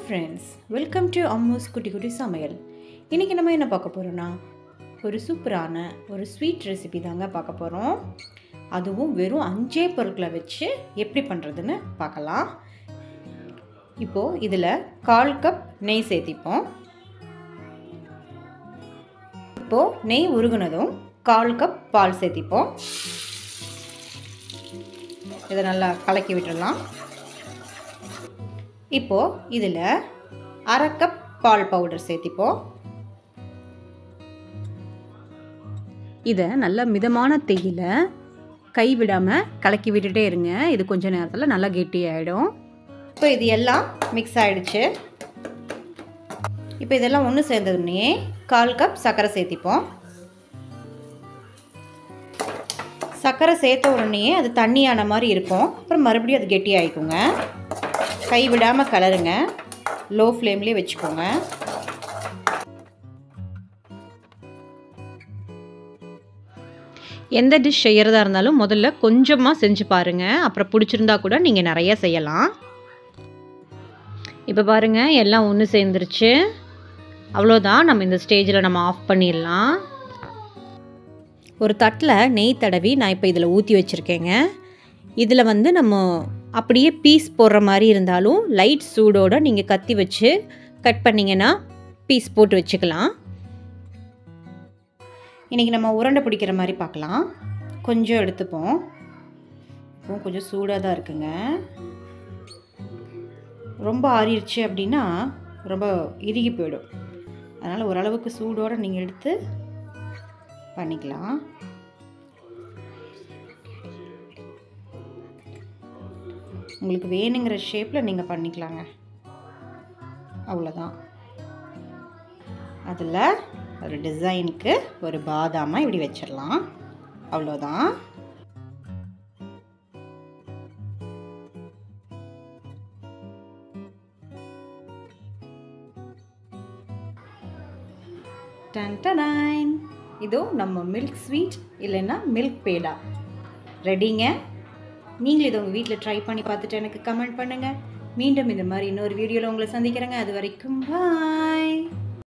friends welcome to Ammu's குட்டி குட்டி சமையல் இன்றைக்கி நம்ம என்ன பார்க்க போகிறோன்னா ஒரு சூப்பரான ஒரு ஸ்வீட் ரெசிபி தாங்க பார்க்க போகிறோம் அதுவும் வெறும் அஞ்சே பொருட்களை வச்சு எப்படி பண்ணுறதுன்னு பார்க்கலாம் இப்போது இதில் கால் கப் நெய் சேர்த்திப்போம் இப்போது நெய் உருகுனதும் கால் கப் பால் சேர்த்திப்போம் இதை நல்லா கலக்கி விட்டுடலாம் இப்போது இதில் அரை கப் பால் பவுடர் சேர்த்திப்போம் இதை நல்லா மிதமான தேயில கை விடாமல் கலக்கி விட்டுட்டே இருங்க இது கொஞ்ச நேரத்தில் நல்லா கெட்டியாயிடும் இப்போ இது எல்லாம் மிக்ஸ் ஆகிடுச்சு இப்போ இதெல்லாம் ஒன்று சேர்ந்ததுன்னே கால் கப் சர்க்கரை சேர்த்திப்போம் சர்க்கரை சேர்த்த உடனே அது தண்ணியான மாதிரி இருக்கும் அப்புறம் மறுபடியும் அது கெட்டி ஆகிக்குங்க கை விடாமல் கலருங்க லோ ஃப்ளேம்லேயே வச்சுக்கோங்க எந்த டிஷ் செய்கிறதா இருந்தாலும் முதல்ல கொஞ்சமாக செஞ்சு பாருங்கள் அப்புறம் பிடிச்சிருந்தா கூட நீங்கள் நிறைய செய்யலாம் இப்போ பாருங்கள் எல்லாம் ஒன்று சேர்ந்துருச்சு அவ்வளோதான் நம்ம இந்த ஸ்டேஜில் நம்ம ஆஃப் பண்ணிடலாம் ஒரு தட்டில் நெய் தடவி நான் இப்போ இதில் ஊற்றி வச்சுருக்கேங்க இதில் வந்து நம்ம அப்படியே பீஸ் போடுற மாதிரி இருந்தாலும் லைட் சூடோடு நீங்கள் கத்தி வச்சு கட் பண்ணிங்கன்னா பீஸ் போட்டு வச்சுக்கலாம் இன்றைக்கி நம்ம உருண்டை பிடிக்கிற மாதிரி பார்க்கலாம் கொஞ்சம் எடுத்துப்போம் இப்போ கொஞ்சம் சூடாக தான் இருக்குங்க ரொம்ப ஆறிடுச்சு அப்படின்னா ரொம்ப இறுகி போயிடும் அதனால் ஓரளவுக்கு சூடோடு நீங்கள் எடுத்து பண்ணிக்கலாம் உங்களுக்கு வேணுங்கிற ஷேப்பில் நீங்கள் பண்ணிக்கலாங்க அவ்வளோதான் அதில் ஒரு டிசைனுக்கு ஒரு பாதாமாக இப்படி வச்சிடலாம் அவ்வளோதான் டன்டனைன் இதோ நம்ம மில்க் ஸ்வீட் இல்லைன்னா மில்க் பேடா ரெடிங்க நீங்களும் இதை உங்கள் வீட்டில் ட்ரை பண்ணி பார்த்துட்டு எனக்கு கமெண்ட் பண்ணுங்கள் மீண்டும் இந்த மாதிரி இன்னொரு வீடியோவில் உங்களை சந்திக்கிறேங்க அது வரைக்கும் பாய்